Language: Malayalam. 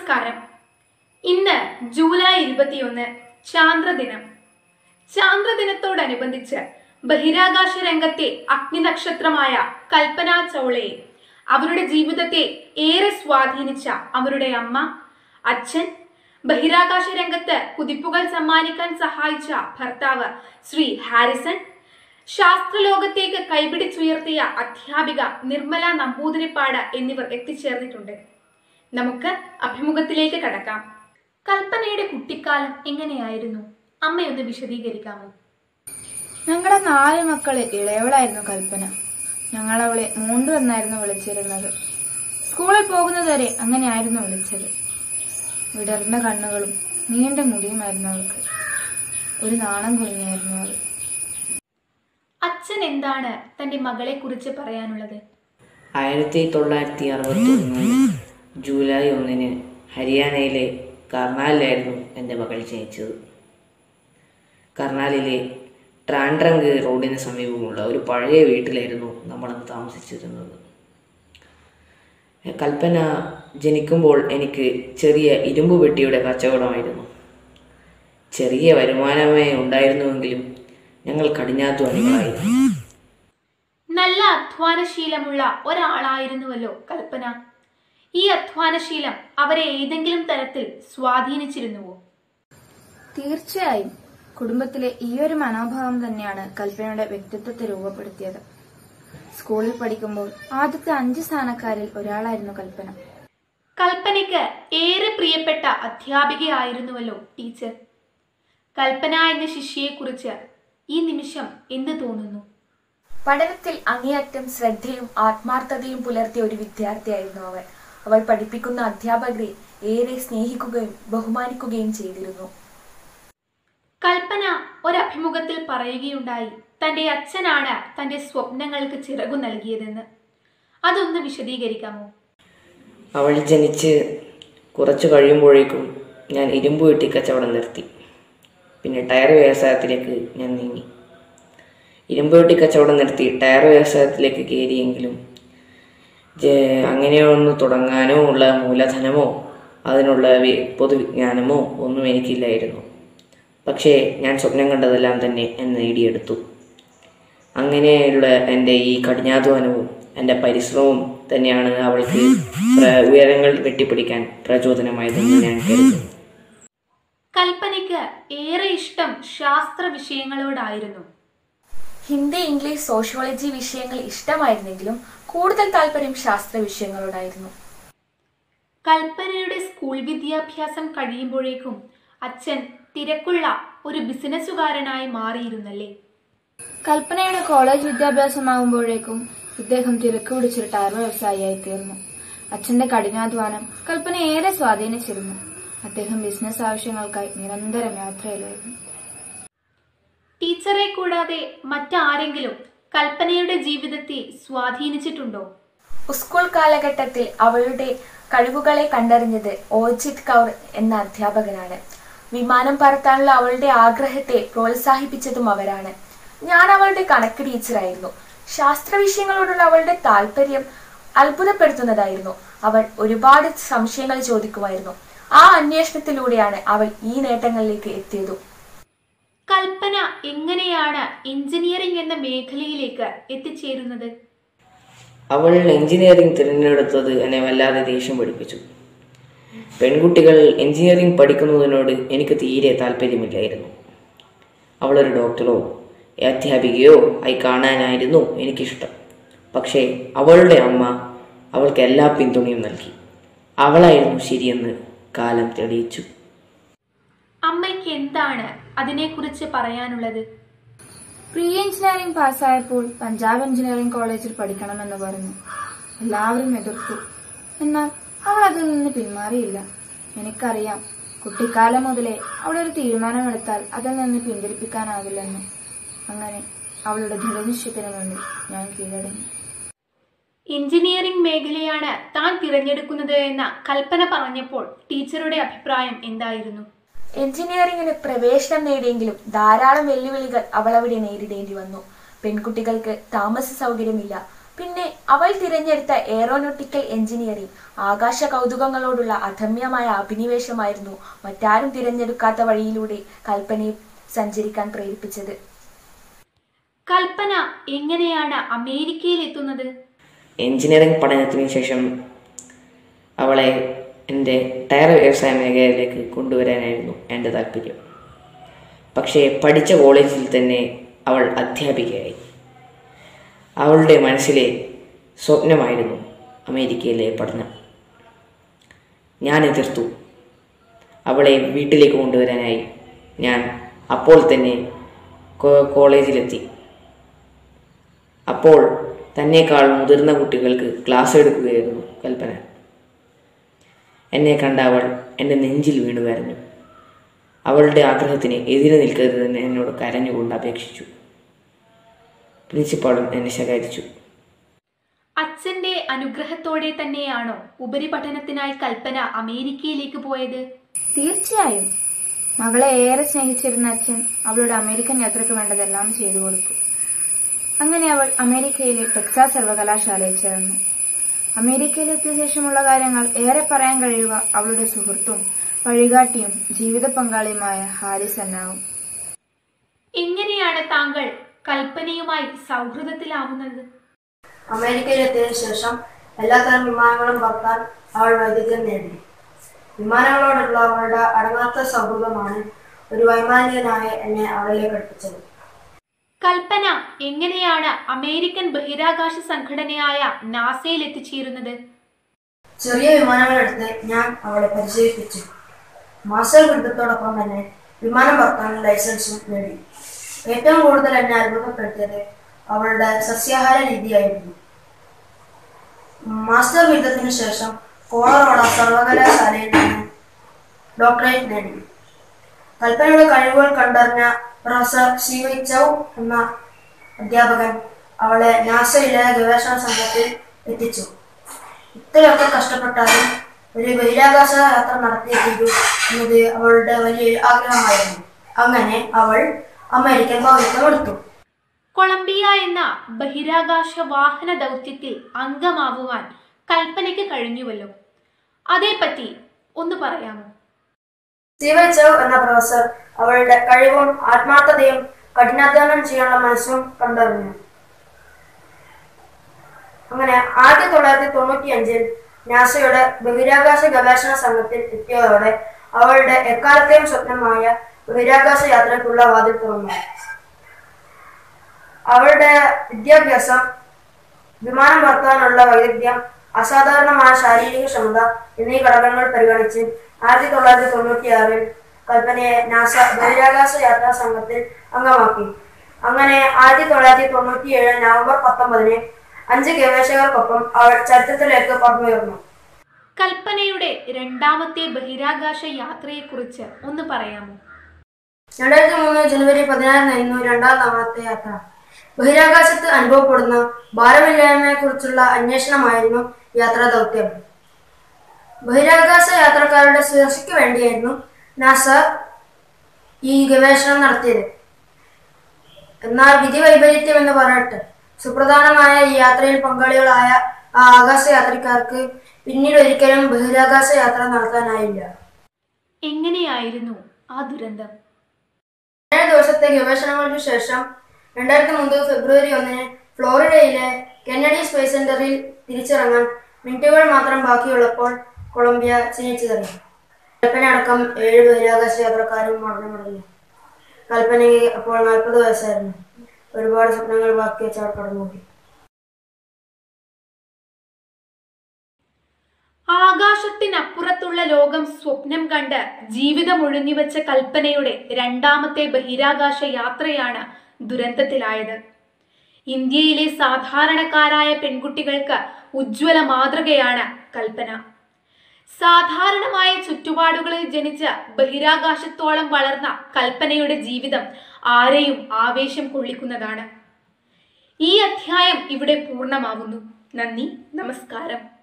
നമസ്കാരം ഇന്ന് ജൂലൈ ഇരുപത്തിയൊന്ന് ചാന്ദ്രദിനം ചാന്ദ്രദിനത്തോടനുബന്ധിച്ച് ബഹിരാകാശ രംഗത്തെ അഗ്നിനക്ഷത്രമായ കൽപ്പന ചൗളയെ അവരുടെ ജീവിതത്തെ ഏറെ സ്വാധീനിച്ച അവരുടെ അമ്മ അച്ഛൻ ബഹിരാകാശ രംഗത്ത് കുതിപ്പുകൾ സമ്മാനിക്കാൻ സഹായിച്ച ഭർത്താവ് ശ്രീ ഹാരിസൺ ശാസ്ത്രലോകത്തേക്ക് കൈപിടിച്ചുയർത്തിയ അധ്യാപിക നിർമ്മല നമ്പൂതിരിപ്പാട് എന്നിവർ എത്തിച്ചേർന്നിട്ടുണ്ട് നമുക്ക് അഭിമുഖത്തിലേക്ക് കടക്കാം കൽപ്പനയുടെ കുട്ടിക്കാലം എങ്ങനെയായിരുന്നു അമ്മയൊന്ന് വിശദീകരിക്കാമോ ഞങ്ങളുടെ നാല് മക്കളിൽ ഇളയവളായിരുന്നു കൽപ്പന ഞങ്ങൾ അവളെ മൂണ്ടു എന്നായിരുന്നു വിളിച്ചിരുന്നത് സ്കൂളിൽ പോകുന്നതുവരെ അങ്ങനെയായിരുന്നു വിളിച്ചത് വിടർന്ന കണ്ണുകളും നീണ്ട മുടിയുമായിരുന്നു അവൾക്ക് ഒരു നാണം കുടുങ്ങിയായിരുന്നു അവൾ അച്ഛൻ എന്താണ് തന്റെ മകളെ കുറിച്ച് പറയാനുള്ളത് ആയിരത്തി തൊള്ളായിരത്തി അറുപത്തി ഒന്ന് ജൂലൈ ഒന്നിന് ഹരിയാനയിലെ കർണാലിലായിരുന്നു എൻ്റെ മകൾ ജനിച്ചത് കർണാലിലെ ട്രാൻഡ്രങ്ക് റോഡിന് സമീപമുള്ള ഒരു പഴയ വീട്ടിലായിരുന്നു നമ്മളന്ന് താമസിച്ചിരുന്നത് കൽപ്പന ജനിക്കുമ്പോൾ എനിക്ക് ചെറിയ ഇരുമ്പ് പെട്ടിയുടെ കച്ചവടമായിരുന്നു ചെറിയ വരുമാനമേ ഉണ്ടായിരുന്നുവെങ്കിലും ഞങ്ങൾ കഠിനാധ്വാനികളായിരുന്നു നല്ല അധ്വാനശീലമുള്ള ഒരാളായിരുന്നുവല്ലോ കൽപ്പന ഈ അധ്വാനശീലം അവരെ ഏതെങ്കിലും തരത്തിൽ സ്വാധീനിച്ചിരുന്നുവോ തീർച്ചയായും കുടുംബത്തിലെ ഈ ഒരു മനോഭാവം തന്നെയാണ് കൽപ്പനയുടെ വ്യക്തിത്വത്തെ രൂപപ്പെടുത്തിയത് സ്കൂളിൽ പഠിക്കുമ്പോൾ ആദ്യത്തെ അഞ്ച് സ്ഥാനക്കാരിൽ ഒരാളായിരുന്നു കൽപ്പന കൽപ്പനയ്ക്ക് ഏറെ പ്രിയപ്പെട്ട അധ്യാപികയായിരുന്നുവല്ലോ ടീച്ചർ കൽപ്പന എന്ന ശിഷ്യയെക്കുറിച്ച് ഈ നിമിഷം എന്ത് തോന്നുന്നു പഠനത്തിൽ അങ്ങേയറ്റം ശ്രദ്ധയും ആത്മാർത്ഥതയും പുലർത്തിയ ഒരു വിദ്യാർത്ഥിയായിരുന്നു അവൾ അവൾ പഠിപ്പിക്കുന്ന അധ്യാപകരെ ഏറെ സ്നേഹിക്കുകയും ബഹുമാനിക്കുകയും ചെയ്തിരുന്നു കൽപ്പന ഒരഭിമുഖത്തിൽ പറയുകയുണ്ടായി തന്റെ അച്ഛനാണ് തന്റെ സ്വപ്നങ്ങൾക്ക് ചിറകു നൽകിയതെന്ന് അതൊന്ന് വിശദീകരിക്കാമോ അവൾ ജനിച്ച് കുറച്ച് കഴിയുമ്പോഴേക്കും ഞാൻ ഇരുമ്പ് വെട്ടി കച്ചവടം നിർത്തി പിന്നെ ടയർ വ്യവസായത്തിലേക്ക് ഞാൻ നീങ്ങി ഇരുമ്പ് വെട്ടി കച്ചവടം നിർത്തി ടയർ വ്യവസായത്തിലേക്ക് കയറിയെങ്കിലും ജെ- അങ്ങനെയൊന്ന് തുടങ്ങാനോ ഉള്ള മൂലധനമോ അതിനുള്ള വി- പൊതുവിജ്ഞാനമോ ഒന്നും എനിക്കില്ലായിരുന്നു പക്ഷേ ഞാൻ സ്വപ്നം കണ്ടതെല്ലാം തന്നെ ഞാൻ നേടിയെടുത്തു അങ്ങനെയുള്ള എൻ്റെ ഈ കഠിനാധ്വാനവും എൻ്റെ പരിശ്രമവും തന്നെയാണ് അവൾക്ക് പ്ര- ഉയരങ്ങൾ വെട്ടിപ്പിടിക്കാൻ പ്രചോദനമായതെന്ന് ഞാൻ കരുതുന്നു കൽപ്പനയ്ക്ക് ഏറെ ഇഷ്ടം ശാസ്ത്ര വിഷയങ്ങളോടായിരുന്നു ഹിന്ദി ഇംഗ്ലീഷ് സോഷ്യോളജി വിഷയങ്ങൾ ഇഷ്ടമായിരുന്നെങ്കിലും കൂടുതൽ താല്പര്യം ശാസ്ത്ര വിഷയങ്ങളോടായിരുന്നു കൽപ്പനയുടെ സ്കൂൾ വിദ്യാഭ്യാസം കഴിയുമ്പോഴേക്കും അച്ഛൻ തിരക്കുള്ള ഒരു ബിസിനസ്സുകാരനായി മാറിയിരുന്നല്ലേ കൽപ്പനയുടെ കോളേജ് വിദ്യാഭ്യാസമാകുമ്പോഴേക്കും ഇദ്ദേഹം തിരക്ക് പിടിച്ചൊരു ടയർ വ്യവസായിയായി തീർന്നു അച്ഛന്റെ കഠിനാധ്വാനം കൽപ്പന ഏറെ സ്വാധീനിച്ചിരുന്നു അദ്ദേഹം ബിസിനസ് ആവശ്യങ്ങൾക്കായി നിരന്തരം യാത്രയിലായിരുന്നു ടീച്ചറെ കൂടാതെ മറ്റാരെങ്കിലും കൽപ്പനയുടെ ജീവിതത്തെ സ്വാധീനിച്ചിട്ടുണ്ടോ സ്കൂൾ കാലഘട്ടത്തിൽ അവളുടെ കഴിവുകളെ കണ്ടറിഞ്ഞത് ഓജിത് കൗർ എന്ന അധ്യാപകനാണ് വിമാനം പറത്താനുള്ള അവളുടെ ആഗ്രഹത്തെ പ്രോത്സാഹിപ്പിച്ചതും അവരാണ് ഞാൻ അവളുടെ കണക്ക് ടീച്ചറായിരുന്നു ശാസ്ത്ര വിഷയങ്ങളോടുള്ള അവളുടെ താല്പര്യം അത്ഭുതപ്പെടുത്തുന്നതായിരുന്നു അവൾ ഒരുപാട് സംശയങ്ങൾ ചോദിക്കുമായിരുന്നു ആ അന്വേഷണത്തിലൂടെയാണ് അവൾ ഈ നേട്ടങ്ങളിലേക്ക് എത്തിയതും കൽപ്പന എങ്ങനെയാണ് എഞ്ചിനീയറിംഗ് എന്ന മേഖലയിലേക്ക് എത്തിച്ചേരുന്നത് അവൾ എഞ്ചിനീയറിംഗ് തിരഞ്ഞെടുത്തത് എന്നെ വല്ലാതെ ദേഷ്യം പഠിപ്പിച്ചു പെൺകുട്ടികൾ എഞ്ചിനീയറിംഗ് പഠിക്കുന്നതിനോട് എനിക്ക് തീരെ താല്പര്യമില്ലായിരുന്നു അവളൊരു ഡോക്ടറോ അധ്യാപികയോ ആയി കാണാനായിരുന്നു എനിക്കിഷ്ടം പക്ഷേ അവളുടെ അമ്മ അവൾക്ക് എല്ലാ പിന്തുണയും നൽകി അവളായിരുന്നു ശരിയെന്ന് കാലം തെളിയിച്ചു അമ്മയ്ക്ക് എന്താണ് അതിനെക്കുറിച്ച് പറയാനുള്ളത് പ്രീ എഞ്ചിനീയറിംഗ് പാസ്സായപ്പോൾ പഞ്ചാബ് എഞ്ചിനീയറിംഗ് കോളേജിൽ പഠിക്കണമെന്ന് പറഞ്ഞു എല്ലാവരും എതിർത്തു എന്നാൽ അവൾ അതിൽ നിന്ന് പിന്മാറിയില്ല എനിക്കറിയാം കുട്ടിക്കാലം മുതലേ അവളൊരു തീരുമാനമെടുത്താൽ അതിൽ നിന്ന് പിന്തിരിപ്പിക്കാനാവില്ലെന്ന് അങ്ങനെ അവളുടെ ദൃഢനിശ്ചയത്തിന് വേണ്ടി ഞാൻ കീഴടങ്ങി എഞ്ചിനീയറിംഗ് മേഖലയാണ് താൻ തിരഞ്ഞെടുക്കുന്നത് എന്ന കൽപ്പന പറഞ്ഞപ്പോൾ ടീച്ചറുടെ അഭിപ്രായം എന്തായിരുന്നു എഞ്ചിനീയറിംഗിന് പ്രവേശനം നേടിയെങ്കിലും ധാരാളം വെല്ലുവിളികൾ അവൾ അവിടെ നേരിടേണ്ടി വന്നു പെൺകുട്ടികൾക്ക് താമസ സൗകര്യമില്ല പിന്നെ അവൾ തിരഞ്ഞെടുത്ത എയറോനോട്ടിക്കൽ എഞ്ചിനീയറിംഗ് ആകാശ കൗതുകങ്ങളോടുള്ള അധമ്യമായ അഭിനിവേശമായിരുന്നു മറ്റാരും തിരഞ്ഞെടുക്കാത്ത വഴിയിലൂടെ കൽപ്പനയെ സഞ്ചരിക്കാൻ പ്രേരിപ്പിച്ചത് കൽപ്പന എങ്ങനെയാണ് അമേരിക്കയിൽ എത്തുന്നത് എഞ്ചിനീയറിംഗ് പഠനത്തിന് ശേഷം അവളെ എൻ്റെ ടയർ വ്യവസായ മേഖലയിലേക്ക് കൊണ്ടുവരാനായിരുന്നു എൻ്റെ താല്പര്യം പക്ഷേ പഠിച്ച കോളേജിൽ തന്നെ അവൾ അധ്യാപികയായി അവളുടെ മനസ്സിലെ സ്വപ്നമായിരുന്നു അമേരിക്കയിലെ പഠനം ഞാൻ എതിർത്തു അവളെ വീട്ടിലേക്ക് കൊണ്ടുവരാനായി ഞാൻ അപ്പോൾ തന്നെ കോ- കോളേജിലെത്തി അപ്പോൾ തന്നേക്കാൾ മുതിർന്ന കുട്ടികൾക്ക് ക്ലാസ് എടുക്കുകയായിരുന്നു കൽപ്പന എന്നെ കണ്ട അവൾ എൻ്റെ നെഞ്ചിൽ വീണു കരഞ്ഞു അവളുടെ ആഗ്രഹത്തിന് എതിരെ നിൽക്കരുതെന്ന് എന്നോട് കരഞ്ഞുകൊണ്ട് അപേക്ഷിച്ചു പ്രിൻസിപ്പാളും എന്നെ ശകാരിച്ചു അച്ഛന്റെ അനുഗ്രഹത്തോടെ തന്നെയാണോ ഉപരിപഠനത്തിനായി കൽപ്പന അമേരിക്കയിലേക്ക് പോയത് തീർച്ചയായും മകളെ ഏറെ സ്നേഹിച്ചിരുന്ന അച്ഛൻ അവളുടെ അമേരിക്കൻ യാത്രയ്ക്ക് വേണ്ടതെല്ലാം ചെയ്തു കൊടുത്തു അങ്ങനെ അവൾ അമേരിക്കയിലെ ടെക്സാസ് സർവകലാശാലയിൽ ചേർന്നു അമേരിക്കയിലെത്തിയ ശേഷമുള്ള കാര്യങ്ങൾ ഏറെ പറയാൻ കഴിയുക അവളുടെ സുഹൃത്തും വഴികാട്ടിയും ജീവിത പങ്കാളിയുമായ ഹാരിസ് എന്നാവും എങ്ങനെയാണ് താങ്കൾ കൽപ്പനയുമായി സൗഹൃദത്തിലാവുന്നത് അമേരിക്കയിലെത്തിയതിനു ശേഷം എല്ലാത്തരം വിമാനങ്ങളും പറത്താൻ അവൾ വൈദഗ്ധ്യം നേടി വിമാനങ്ങളോടുള്ള അവളുടെ അടങ്ങാത്ത സൗഹൃദമാണ് ഒരു വൈമാനികനായ എന്നെ അവളിലേക്ക് അടുപ്പിച്ചത് കൽപ്പന എങ്ങനെയാണ് അമേരിക്കൻ ബഹിരാകാശ സംഘടനയായ നാസയിൽ എത്തിച്ചേരുന്നത് ചെറിയ വിമാനങ്ങളെടുത്ത് ഞാൻ അവളെ പരിശീലിപ്പിച്ചു മാസ്റ്റർ ബിരുദത്തോടൊപ്പം തന്നെ വിമാനം പറത്താൻ ലൈസൻസും നേടി ഏറ്റവും കൂടുതൽ എന്നെ അത്ഭുതപ്പെടുത്തിയത് അവളുടെ സസ്യാഹാര രീതിയായിരുന്നു മാസ്റ്റർ ബിരുദത്തിന് ശേഷം കോളറോഡ സർവകലാശാലയിൽ നിന്ന് ഡോക്ടറേറ്റ് നേടി കൽപ്പനയുടെ കഴിവുകൾ കണ്ടറിഞ്ഞ പ്രൊഫസർ സി വൈ ചൗ എന്ന അധ്യാപകൻ അവളെ നാസയിലെ ഗവേഷണ സംഘത്തിൽ എത്തിച്ചു ഇത്രയൊക്കെ കഷ്ടപ്പെട്ടാലും ഒരു ബഹിരാകാശ യാത്ര നടത്തിയേ തീരൂ എന്നത് അവളുടെ വലിയ ആഗ്രഹമായിരുന്നു അങ്ങനെ അവൾ അമേരിക്കൻ പൗരത്വം എടുത്തു കൊളംബിയ എന്ന ബഹിരാകാശ വാഹന ദൗത്യത്തിൽ അംഗമാവുവാൻ കൽപ്പനയ്ക്ക് കഴിഞ്ഞുവല്ലോ അതേപ്പറ്റി ഒന്ന് പറയാമോ സ്റ്റീവൻ ചൗ എന്ന പ്രൊഫസർ അവളുടെ കഴിവും ആത്മാർത്ഥതയും കഠിനാധ്വാനം ചെയ്യാനുള്ള മനസ്സും കണ്ടറിഞ്ഞു അങ്ങനെ ആയിരത്തി തൊള്ളായിരത്തി തൊണ്ണൂറ്റി അഞ്ചിൽ നാസയുടെ ബഹിരാകാശ ഗവേഷണ സംഘത്തിൽ എത്തിയതോടെ അവളുടെ എക്കാലത്തെയും സ്വപ്നമായ ബഹിരാകാശ യാത്രയ്ക്കുള്ള വാതിൽ തുറന്നു അവളുടെ വിദ്യാഭ്യാസം വിമാനം പറത്താനുള്ള വൈദഗ്ധ്യം അസാധാരണമായ ശാരീരിക ക്ഷമത എന്നീ ഘടകങ്ങൾ പരിഗണിച്ച് ആയിരത്തി തൊള്ളായിരത്തി തൊണ്ണൂറ്റിയാറിൽ കൽപ്പനയെ നാസ ബഹിരാകാശ യാത്രാ സംഘത്തിൽ അംഗമാക്കി അങ്ങനെ ആയിരത്തി തൊള്ളായിരത്തി തൊണ്ണൂറ്റിയേഴ് നവംബർ പത്തൊമ്പതിന് അഞ്ച് ഗവേഷകർക്കൊപ്പം അവൾ ചരിത്രത്തിലേക്ക് പറന്നുയർന്നു കൽപ്പനയുടെ രണ്ടാമത്തെ ബഹിരാകാശ യാത്രയെക്കുറിച്ച് ഒന്ന് പറയാമോ രണ്ടായിരത്തി മൂന്ന് ജനുവരി പതിനാറിനായിരുന്നു രണ്ടാം തവണത്തെ യാത്ര ബഹിരാകാശത്ത് അനുഭവപ്പെടുന്ന ഭാരമില്ലായ്മയെക്കുറിച്ചുള്ള അന്വേഷണമായിരുന്നു യാത്രാ ദൗത്യം ബഹിരാകാശ യാത്രക്കാരുടെ സുരക്ഷയ്ക്ക് വേണ്ടിയായിരുന്നു നാസ ഈ ഗവേഷണം നടത്തിയത് എന്നാൽ വിധി വൈപരീത്യം എന്ന് പറയട്ടെ സുപ്രധാനമായ ഈ യാത്രയിൽ പങ്കാളികളായ ആ ആകാശ യാത്രക്കാർക്ക് പിന്നീട് ഒരിക്കലും ബഹിരാകാശ യാത്ര നടത്താനായില്ല എങ്ങനെയായിരുന്നു ആ ദുരന്തം ഏഴ് ദിവസത്തെ ഗവേഷണങ്ങൾക്ക് ശേഷം രണ്ടായിരത്തി മൂന്ന് ഫെബ്രുവരി ഒന്നിന് ഫ്ലോറിഡയിലെ കെന്നഡി സ്പേസ് സെന്ററിൽ തിരിച്ചിറങ്ങാൻ മിനിറ്റുകൾ മാത്രം ബാക്കിയുള്ളപ്പോൾ കൊളംബിയ ചിനിച്ചു തടഞ്ഞു കൽപ്പന അടക്കം ഏഴ് ബഹിരാകാശ യാത്രക്കാരും മടങ്ങി മടങ്ങി കൽപ്പനയ്ക്ക് അപ്പോൾ നാൽപ്പത് വയസ്സായിരുന്നു ഒരുപാട് സ്വപ്നങ്ങൾ ബാക്കി വെച്ച് അവർ കടന്നുപോയി ആകാശത്തിനപ്പുറത്തുള്ള ലോകം സ്വപ്നം കണ്ട് ജീവിതം ഒഴിഞ്ഞുവെച്ച കൽപ്പനയുടെ രണ്ടാമത്തെ ബഹിരാകാശ യാത്രയാണ് ദുരന്തത്തിലായത് ഇന്ത്യയിലെ സാധാരണക്കാരായ പെൺകുട്ടികൾക്ക് ഉജ്ജ്വല മാതൃകയാണ് കൽപ്പന സാധാരണമായ ചുറ്റുപാടുകളിൽ ജനിച്ച് ബഹിരാകാശത്തോളം വളർന്ന കൽപ്പനയുടെ ജീവിതം ആരെയും ആവേശം കൊള്ളിക്കുന്നതാണ് ഈ അധ്യായം ഇവിടെ പൂർണ്ണമാവുന്നു നന്ദി നമസ്കാരം